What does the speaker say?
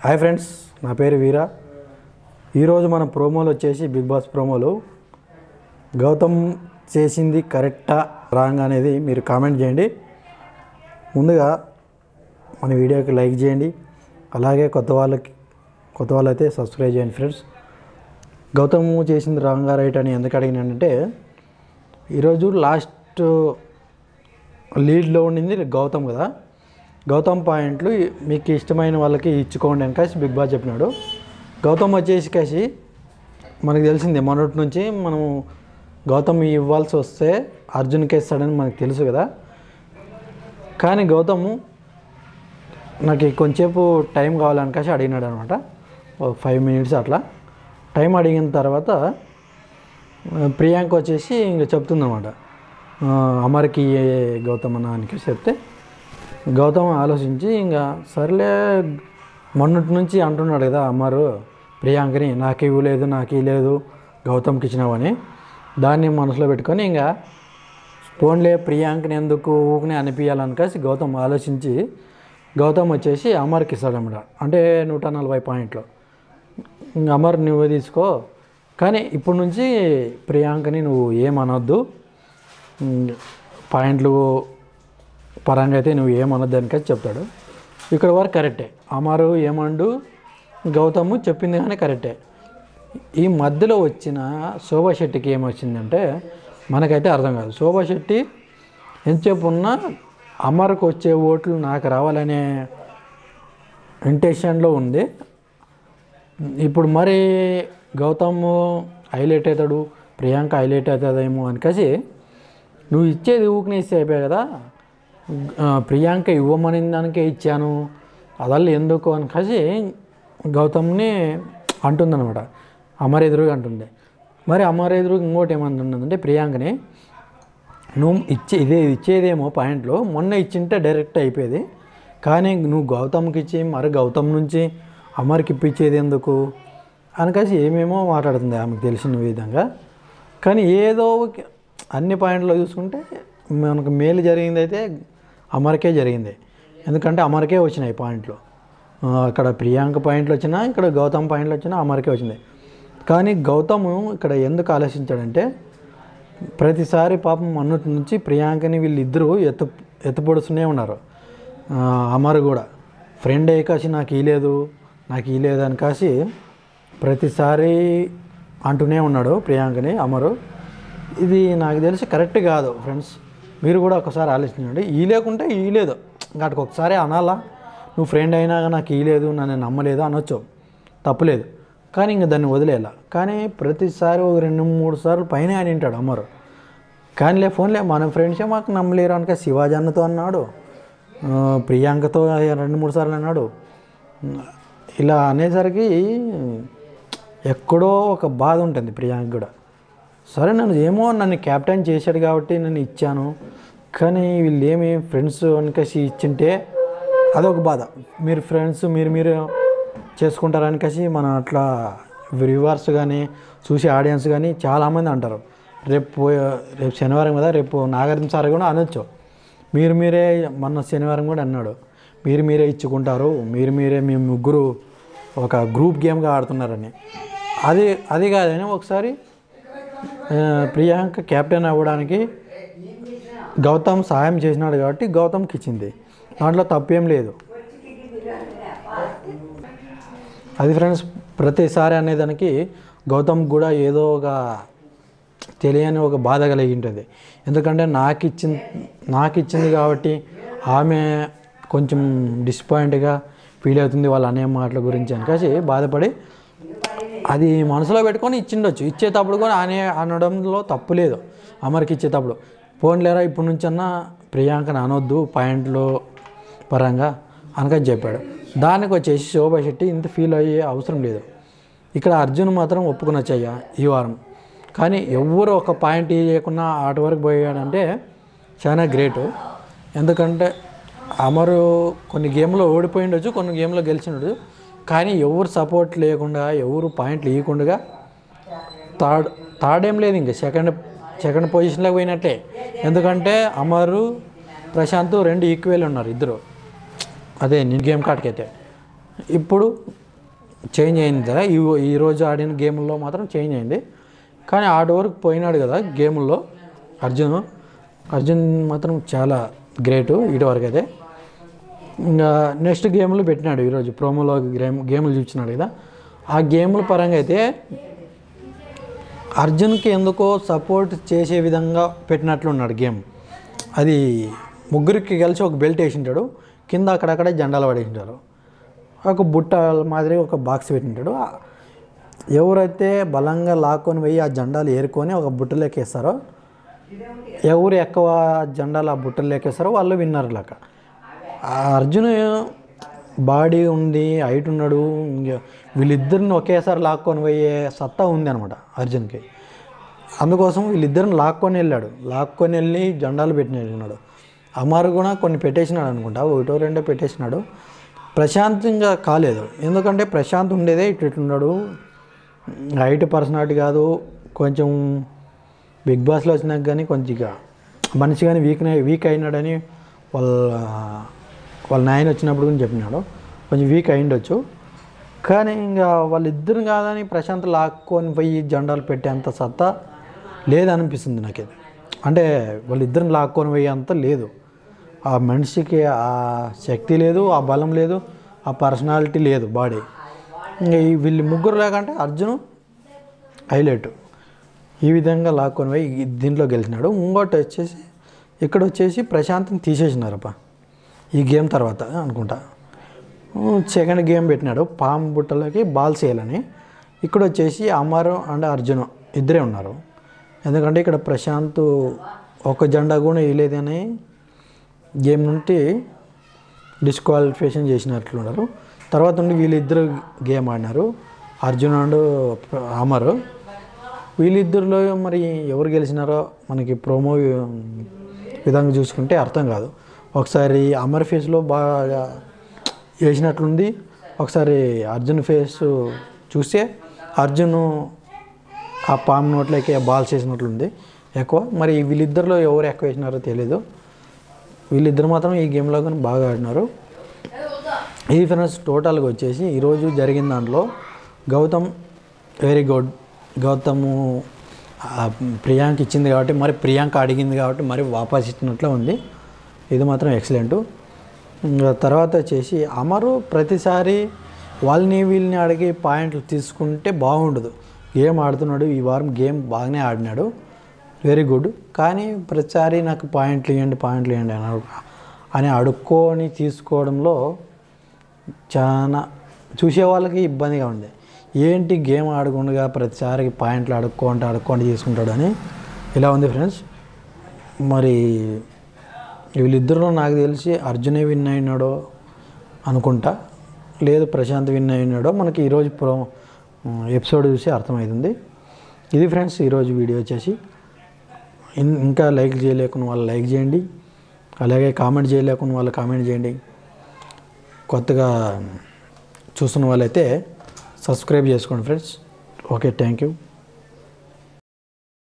hi friends నా పేరు వీర ఈరోజు మన ప్రోమోలు వచ్చేసి బిగ్ బాస్ ప్రోమోలు గౌతమ్ చేసింది కరెక్టా రాంగ్ అనేది మీరు కామెంట్ చేయండి ముందుగా మన వీడియోకి లైక్ చేయండి అలాగే కొత్త వాళ్ళకి కొత్త వాళ్ళైతే సబ్స్క్రైబ్ చేయండి ఫ్రెండ్స్ గౌతమ్ చేసింది రాంగ్ రైట్ అని ఎందుకు అడిగినానంటే ఈరోజు లాస్ట్ లీడ్లో ఉండింది గౌతమ్ కదా గౌతమ్ పాయింట్లు మీకు ఇష్టమైన వాళ్ళకి ఇచ్చుకోండి అని కాసి బిగ్ బాస్ చెప్పినాడు గౌతమ్ వచ్చేసి కాసి మనకు తెలిసిందే మొన్నటి నుంచి మనము గౌతమ్ ఇవ్వాల్సి వస్తే అర్జున్కి ఇస్తాడని మనకు తెలుసు కదా కానీ గౌతమ్ నాకు కొంచెంసేపు టైం కావాలని కాసి అడిగినాడు అనమాట ఒక ఫైవ్ మినిట్స్ అట్లా టైం అడిగిన తర్వాత ఆ, ప్రియాంక వచ్చేసి ఇంక చెప్తుందన్నమాట ఆ, అమర్కి ఏ గౌతమ్ అన్న అని చెప్తే గౌతమ్ ఆలోచించి ఇంకా సర్లే మొన్నటి నుంచి అంటున్నాడు కదా అమరు ప్రియాంకని నాకు ఇవ్వలేదు నాకు ఇవ్వలేదు గౌతమ్కి ఇచ్చినావని దాన్ని మనసులో పెట్టుకొని ఇంకా పోన్లే ప్రియాంకని ఎందుకు ఊకనే అనిపించాలనికేసి గౌతమ్ ఆలోచించి గౌతమ్ వచ్చేసి అమర్కి ఇస్తాడన్నమాట అంటే నూట నలభై పాయింట్లు ఇంక అమర్ నువ్వే తీసుకో కానీ ఇప్పటి నుంచి ప్రియాంకని నువ్వు ఏమనొద్దు ఉమ్, పాయింట్లు పరంగా అయితే నువ్వు ఏమనొద్దు అని కదా చెప్తాడు ఇక్కడ వరకు కరెక్టే అమరు ఏమండు గౌతమ్ చెప్పింది కానీ కరెక్టే ఈ మధ్యలో వచ్చిన శోభా శెట్టికి ఏమొచ్చిందంటే మనకైతే అర్థం కాదు శోభా శెట్టి ఎంతసేపు ఉన్నా అమర్కు వచ్చే ఓట్లు నాకు రావాలనే ఇంటెన్షన్లో ఉంది ఇప్పుడు మరి గౌతమ్ హైలైట్ అవుతాడు ప్రియాంక హైలైట్ అవుతుందేమో అనికసి నువ్వు ఇచ్చేది ఊకనే ఇస్తే అయిపోయాయి కదా ఆ, ప్రియాంక ఇవ్వమని దానికే ఇచ్చాను అదల్లు ఎందుకు అని కసి గౌతమ్ని అంటుందన్నమాట అమర్ ఎదురుగా అంటుంది మరి అమర్ ఎదురు ఇంకోటి ఏమంటుందంటే ప్రియాంకని నువ్వు ఇచ్చే ఇదే ఇచ్చేదేమో పాయింట్లో మొన్న ఇచ్చింటే డైరెక్ట్ అయిపోయేది కానీ నువ్వు గౌతమ్కి ఇచ్చి మరి గౌతమ్ నుంచి అమర్కి ఇప్పించేది ఎందుకు అనకాసి ఏమేమో మాట్లాడుతుంది ఆమెకు తెలిసిన విధంగా కానీ ఏదో ఒక- అన్ని పాయింట్లో చూసుకుంటే మనకు మేలు జరిగింది అయితే అమర్కే జరిగింది ఎందుకంటే అమర్కే వచ్చినాయి పాయింట్లు ఆ, అక్కడ ప్రియాంక పాయింట్లు వచ్చినా ఇక్కడ గౌతమ్ పాయింట్లు వచ్చినా అమర్కే వచ్చింది కానీ గౌతమ్ ఇక్కడ ఎందుకు ఆలోచించాడంటే ప్రతిసారి పాపం మొన్నటి నుంచి ప్రియాంకని వీళ్ళిద్దరూ ఎత్తు ఎత్తుపొడుస్తూనే ఉన్నారు ఆ, అమర్ కూడా ఫ్రెండ్ అయ్యి కాసి నాకు ఇలేదు నాకు ఇలేదు అని కాసి ప్రతిసారి అంటూనే ఉన్నాడు ప్రియాంకని అమరు ఇది నాకు తెలిసి కరెక్ట్ కాదు ఫ్రెండ్స్ మీరు కూడా ఒకసారి ఆలోచించండి ఈ లేకుంటే ఈ లేదు ఇంకటికి ఒకసారి అనాలా నువ్వు ఫ్రెండ్ అయినా నాకు ఈ లేదు నన్ను నమ్మలేదు అనొచ్చు తప్పులేదు కానీ ఇంక దాన్ని వదిలేయాల కానీ ప్రతిసారి ఒక రెండు మూడు సార్లు పైన అని వింటాడు అమ్మరు కానీలే ఫోన్లే మన ఫ్రెండ్సే మాకు నమ్మలేరు అనక శివాజీ అన్నతో అన్నాడు ఆ, ప్రియాంకతో రెండు మూడు సార్లు అన్నాడు ఇలా అనేసరికి ఎక్కడో ఒక బాధ ఉంటుంది ప్రియాంక కూడా సరే నన్ను ఏమో నన్ను క్యాప్టెన్ చేశాడు కాబట్టి నేను ఇచ్చాను కానీ వీళ్ళు ఏమి ఫ్రెండ్స్ అనికేసి ఇచ్చింటే అదొక బాధ మీరు ఫ్రెండ్స్ మీరు మీరు చేసుకుంటారనికేసి మనం అట్లా వ్యూవర్స్ కానీ చూసే ఆడియన్స్ కానీ చాలామంది అంటారు రేపు పోయే- రేపు శనివారం కదా రేపు నాగార్జున సార్ కూడా అనొచ్చు మీరు మీరే మొన్న శనివారం కూడా అన్నాడు మీరు మీరే ఇచ్చుకుంటారు మీరు మీరే మీ ముగ్గురు ఒక గ్రూప్ గేమ్గా ఆడుతున్నారని అది అది కాదని ఒకసారి ఆ, ప్రియాంక కెప్టెన్ అవ్వడానికి గౌతమ్ సహాయం చేసినాడు కాబట్టి గౌతమ్కి ఇచ్చింది దాంట్లో తప్పేం లేదు అది ఫ్రెండ్స్ ప్రతిసారి అనేదానికి గౌతమ్ కూడా ఏదో ఒక తెలియని ఒక బాధ కలిగి ఉంటుంది ఎందుకంటే నాకు ఇచ్చింది నాకు ఇచ్చింది కాబట్టి ఆమె కొంచెం డిసప్పాయింట్గా ఫీల్ అవుతుంది వాళ్ళ అనే మాటల గురించి అనికేసి బాధపడి అది మనసులో పెట్టుకొని ఇచ్చిండొచ్చు ఇచ్చేటప్పుడు కూడా అనే అనడంలో తప్పు లేదు అమర్కి ఇచ్చేటప్పుడు పోన్లేరా ఇప్పటి నుంచి అన్నా ప్రియాంకని అనొద్దు పాయింట్లు పరంగా అనకని చెప్పాడు దానికి వచ్చేసి శోభా శెట్టి ఇంత ఫీల్ అయ్యే అవసరం లేదు ఇక్కడ అర్జున్ మాత్రం ఒప్పుకునొచ్చయ్యా ఈ వారం కానీ ఎవరు ఒక పాయింట్ ఇవ్వకుండా ఆట వరకు పోయాడంటే చాలా గ్రేటు ఎందుకంటే అమరు కొన్ని గేమ్లో ఓడిపోయిండొచ్చు కొన్ని గేమ్లో గెలిచిండొచ్చు కానీ ఎవరు సపోర్ట్ లేకుండా ఎవరు పాయింట్లు ఇవ్వకుండా థర్డ్ థర్డ్ ఏం లేదు ఇంకా సెకండ్ సెకండ్ పొజిషన్లోకి పోయినట్టే ఎందుకంటే అమరు ప్రశాంత్ రెండు ఈక్వల్ ఉన్నారు ఇద్దరు అదే నీ గేమ్ కార్డ్కి అయితే ఇప్పుడు చేంజ్ అయింది కదా ఈ ఈరోజు ఆడిన గేమ్లో మాత్రం చేంజ్ అయింది కానీ ఆట వరకు పోయినాడు కదా గేముల్లో అర్జున్ అర్జున్ మాత్రం చాలా గ్రేటు ఇటు వరకు అయితే ఇంకా నెక్స్ట్ గేమ్లు పెట్టినాడు ఈరోజు ప్రోమోలో గేమ్ గేమ్లు చూపించినాడు కదా ఆ గేమ్ల పరంగా అయితే అర్జున్కి ఎందుకో సపోర్ట్ చేసే విధంగా పెట్టినట్లున్నాడు గేమ్ అది ముగ్గురికి కలిసి ఒక బెల్ట్ వేసింటాడు కింద అక్కడక్కడ జెండాలు పడేసింటారు ఒక బుట్ట మాదిరి ఒక బాక్స్ పెట్టింటాడు ఎవరైతే బలంగా లాక్కొని పోయి ఆ జెండాలు ఏరుకొని ఒక బుట్టలోకి వేస్తారో ఎవరు ఎక్కువ జెండాలు ఆ బుట్టలు వేస్తారో వాళ్ళు విన్నర్ లెక్క ఆ అర్జున్ బాడీ ఉంది హైట్ ఉన్నాడు ఇంక వీళ్ళిద్దరిని ఒకేసారి లాక్కొని పోయే సత్తా ఉంది అనమాట అర్జున్కి అందుకోసం వీళ్ళిద్దరిని లాక్కొని వెళ్ళాడు లాక్కొని వెళ్ళి జెండాలు పెట్టినాడు అమర్ కూడా కొన్ని పెట్టేసినాడు అనుకుంటా ఒకటో రెండో పెట్టేసినాడు ప్రశాంతంగా కాలేదు ఎందుకంటే ప్రశాంత్ ఉండేదే ఇటు ఇట్లున్నాడు హైట్ పర్సనాలిటీ కాదు కొంచెం బిగ్ బాస్లో వచ్చినాక కానీ కొంచెంగా మనిషి కానీ వీక్ వీక్ అయినాడని వాళ్ళ వాళ్ళ నాయన వచ్చినప్పుడు కూడా చెప్పినాడు కొంచెం వీక్ అయిండొచ్చు కానీ ఇంకా వాళ్ళిద్దరు కాదని ప్రశాంత్ లాక్కొని పోయి జెండాలు పెట్టేంత సత్తా లేదనిపిస్తుంది నాకైతే అంటే వాళ్ళిద్దరిని లాక్కొని పోయే అంత లేదు ఆ మనిషికి ఆ శక్తి లేదు ఆ బలం లేదు ఆ పర్సనాలిటీ లేదు బాడీ ఇంకా ఈ వీళ్ళు ముగ్గురు లేకంటే అర్జున్ హైలైట్ ఈ విధంగా లాక్కొని పోయి ఈ- దీంట్లో గెలిచినాడు ఇంకోటి వచ్చేసి ఇక్కడ వచ్చేసి ప్రశాంత్ని తీసేసినారప్ప ఈ గేమ్ తర్వాత అనుకుంటా సెకండ్ గేమ్ పెట్టినాడు పాము బుట్టలోకి బాల్స్ వేయాలని ఇక్కడ వచ్చేసి అమర్ అండ్ అర్జున్ ఇద్దరే ఉన్నారు ఎందుకంటే ఇక్కడ ప్రశాంత్ ఒక జెండా కూడా వేయలేదని గేమ్ నుండి డిస్క్వాలిఫికేషన్ చేసినట్లున్నారు తర్వాత నుండి వీళ్ళిద్దరు గేమ్ ఆడినారు అర్జున్ అండ్ అమర్ వీళ్ళిద్దరిలో మరి ఎవరు గెలిచినారో మనకి ప్రోమో విధంగా చూసుకుంటే అర్థం కాదు ఒకసారి అమర్ ఫేస్లో బాగా వేసినట్లుంది ఒకసారి అర్జున్ ఫేస్ చూస్తే అర్జున్ ఆ పాము నోట్లోకి బాల్స్ వేసినట్లుంది ఎక్కువ మరి వీళ్ళిద్దరిలో ఎవరు ఎక్కువ వేసినారో తెలీదు వీళ్ళిద్దరు మాత్రం ఈ గేమ్లో కానీ బాగా ఆడినారు ఈ ఫ్రెండ్స్ టోటల్గా వచ్చేసి ఈరోజు జరిగిన దాంట్లో గౌతమ్ వెరీ గుడ్ గౌతమ్ ఆ, ప్రియాంక ఇచ్చింది కాబట్టి మరి ప్రియాంక అడిగింది కాబట్టి మరి వాపస్ ఇచ్చినట్లే ఉంది ఇది మాత్రం ఎక్సలెంట్ ఇంకా తర్వాత వచ్చేసి అమరు ప్రతిసారి వాళ్ళని వీళ్ళని అడిగి పాయింట్లు తీసుకుంటే బాగుండదు గేమ్ ఆడుతున్నాడు ఈ వారం గేమ్ బాగానే ఆడినాడు వెరీ గుడ్ కానీ ప్రతిసారి నాకు పాయింట్లు ఇవ్వండి పాయింట్లు ఇవ్వండి అని అడుగు- అని అడుక్కొని తీసుకోవడంలో చాలా చూసే వాళ్ళకి ఇబ్బందిగా ఉంది ఏంటి గేమ్ ఆడకుండా ప్రతిసారి పాయింట్లు అడుక్కోండి అడుక్కోండి తీసుకుంటాడు అని ఇలా ఉంది ఫ్రెండ్స్ మరి వీళ్ళిద్దరిలో నాకు తెలిసి అర్జునే విన్ అయినాడో అనుకుంటా లేదు ప్రశాంత్ విన్ అయినాడో మనకి ఈరోజు ప్రో ఎపిసోడ్ చూసి అర్థమవుతుంది ఇది ఫ్రెండ్స్ ఈరోజు వీడియో వచ్చేసి ఇన్- ఇంకా లైక్ చేయలేకున్న వాళ్ళు లైక్ చేయండి అలాగే కామెంట్ చేయలేకున్న వాళ్ళు కామెంట్ చేయండి కొత్తగా చూస్తున్న వాళ్ళైతే సబ్స్క్రైబ్ చేసుకోండి ఫ్రెండ్స్ ఓకే థ్యాంక్ యూ